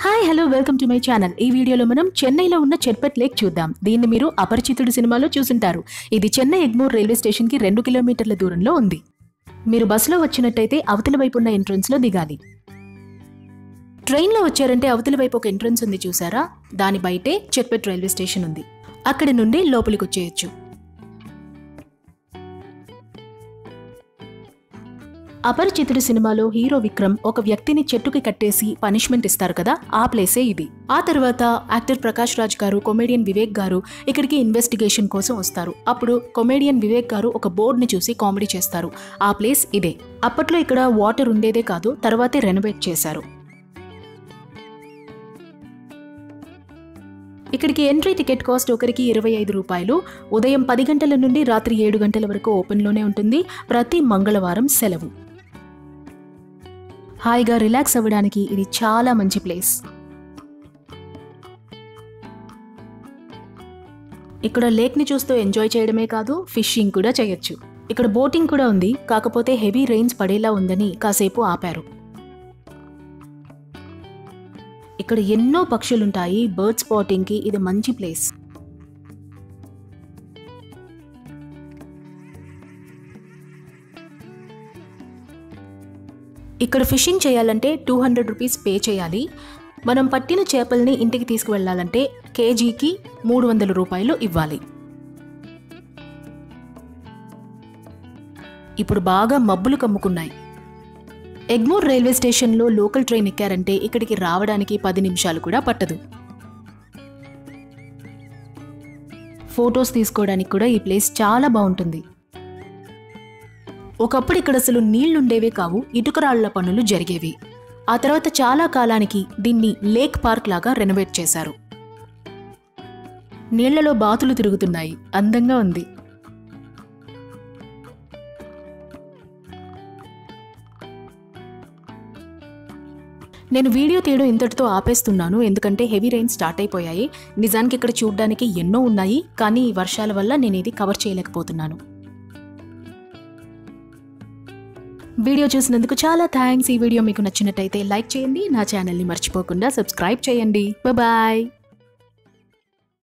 hi hello welcome to my channel ఈ వీడియోలో మనం చెన్నైలో ఉన్న చెట్పట్ లేక్ చూద్దాం దీన్ని మీరు అపరిచితుడు సినిమాలో చూసుంటారు ఇది చెన్నై ఎగ్మోర్ రైల్వే స్టేషన్ కి రెండు కిలోమీటర్ల దూరంలో ఉంది మీరు బస్సులో వచ్చినట్టయితే అవతల వైపు ఉన్న ఎంట్రన్స్ లో దిగాలి ట్రైన్లో వచ్చారంటే అవతల వైపు ఒక ఎంట్రన్స్ ఉంది చూసారా దాని బయటే చెట్పట్ రైల్వే స్టేషన్ ఉంది అక్కడి నుండి లోపలికి వచ్చేయచ్చు అపరిచితుడు సినిమాలో హీరో విక్రమ్ ఒక వ్యక్తిని చెట్టుకి కట్టేసి పనిష్మెంట్ ఇస్తారు కదా ఆ ప్లేసే ఇది ఆ తర్వాత యాక్టర్ ప్రకాష్ రాజ్ గారు కొమేడియన్ వివేక్ గారు ఇక్కడికి ఇన్వెస్టిగేషన్ కోసం వస్తారు అప్పుడు కొమేడియన్ వివేక్ గారు ఒక బోర్డుని చూసి కామెడీ చేస్తారు ఆ ప్లేస్ ఇదే అప్పట్లో ఇక్కడ వాటర్ ఉండేదే కాదు తర్వాతే రెనోవేట్ చేశారు ఇక్కడికి ఎంట్రీ టికెట్ కాస్ట్ ఒకరికి ఇరవై ఐదు రూపాయలు ఉదయం పది గంటల నుండి రాత్రి ఏడు గంటల వరకు ఓపెన్లోనే ఉంటుంది ప్రతి మంగళవారం సెలవు హాయిగా రిలాక్స్ అవ్వడానికి ఇది చాలా మంచి ప్లేస్ ఇక్కడ లేక్ని చూస్తూ ఎంజాయ్ చేయడమే కాదు ఫిషింగ్ కూడా చేయొచ్చు ఇక్కడ బోటింగ్ కూడా ఉంది కాకపోతే హెవీ రెయిన్స్ పడేలా ఉందని కాసేపు ఆపారు ఇక్కడ ఎన్నో పక్షులుంటాయి బర్డ్ స్పాటింగ్కి ఇది మంచి ప్లేస్ ఇక్కడ ఫిషింగ్ చేయాలంటే టూ హండ్రెడ్ రూపీస్ పే చేయాలి మనం పట్టిన చేపల్ని ఇంటికి తీసుకువెళ్ళాలంటే కేజీకి మూడు వందల రూపాయలు ఇవ్వాలి ఇప్పుడు బాగా మబ్బులు కమ్ముకున్నాయి ఎగ్మోర్ రైల్వే స్టేషన్లో లోకల్ ట్రైన్ ఎక్కారంటే ఇక్కడికి రావడానికి పది నిమిషాలు కూడా పట్టదు ఫొటోస్ తీసుకోవడానికి కూడా ఈ ప్లేస్ చాలా బాగుంటుంది ఒకప్పుడు ఇక్కడ అసలు నీళ్లుండేవే కావు ఇటుకరాళ్ల పనులు జరిగేవి ఆ తర్వాత చాలా కాలానికి దీన్ని లేక్ పార్క్ లాగా రెనోవేట్ చేశారు నీళ్లలో బాతులు తిరుగుతున్నాయి అందంగా ఉంది నేను వీడియో తీయడం ఇంతటితో ఆపేస్తున్నాను ఎందుకంటే హెవీ రైన్ స్టార్ట్ అయిపోయాయి నిజానికి ఇక్కడ చూడడానికి ఎన్నో ఉన్నాయి కానీ ఈ వర్షాల వల్ల నేను ఇది కవర్ చేయలేకపోతున్నాను వీడియో చూసినందుకు చాలా థ్యాంక్స్ ఈ వీడియో మీకు నచ్చినట్టయితే లైక్ చేయండి నా ఛానల్ని మర్చిపోకుండా సబ్స్క్రైబ్ చేయండి బాయ్